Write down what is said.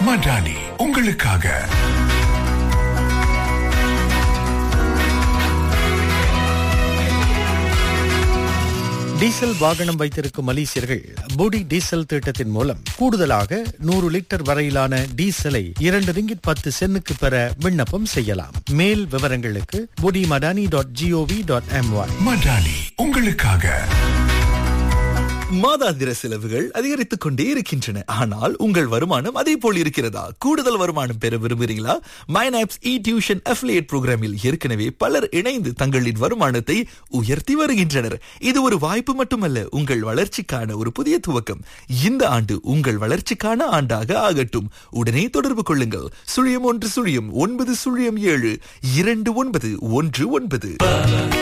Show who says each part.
Speaker 1: மடானி உங்களுக்காக
Speaker 2: டீசல் வாகனம் வைத்திருக்கும் மலேசியர்கள் பொடி டீசல் திட்டத்தின் மூலம் கூடுதலாக நூறு லிட்டர் வரையிலான டீசலை இரண்டு ரிங்கிட் பத்து சென்னுக்கு பெற விண்ணப்பம் செய்யலாம் மேல் விவரங்களுக்கு பொடி மடானி டாட் ஜிஓவி டாட் எம்ஒய்
Speaker 1: மடானி உங்களுக்காக
Speaker 3: மாதாந்திர செலவுகள் அதிகரித்துக் கொண்டே இருக்கின்றன ஆனால் உங்கள் வருமானம் அதே போல் இருக்கிறதா கூடுதல் வருமானம் பெற விரும்புகிறீங்களா மைனாப்ஸ் இ டியூஷன் அஃபிலியேட் புரோகிராமில் ஏற்கனவே பலர் இணைந்து தங்களின் வருமானத்தை உயர்த்தி வருகின்றனர் இது ஒரு வாய்ப்பு மட்டுமல்ல உங்கள் வளர்ச்சிக்கான ஒரு புதிய துவக்கம் இந்த ஆண்டு உங்கள் வளர்ச்சிக்கான ஆண்டாக ஆகட்டும் உடனே தொடர்பு கொள்ளுங்கள் சுழியம் ஒன்று சுழியம் ஒன்பது சுழியம் ஏழு இரண்டு ஒன்பது ஒன்று ஒன்பது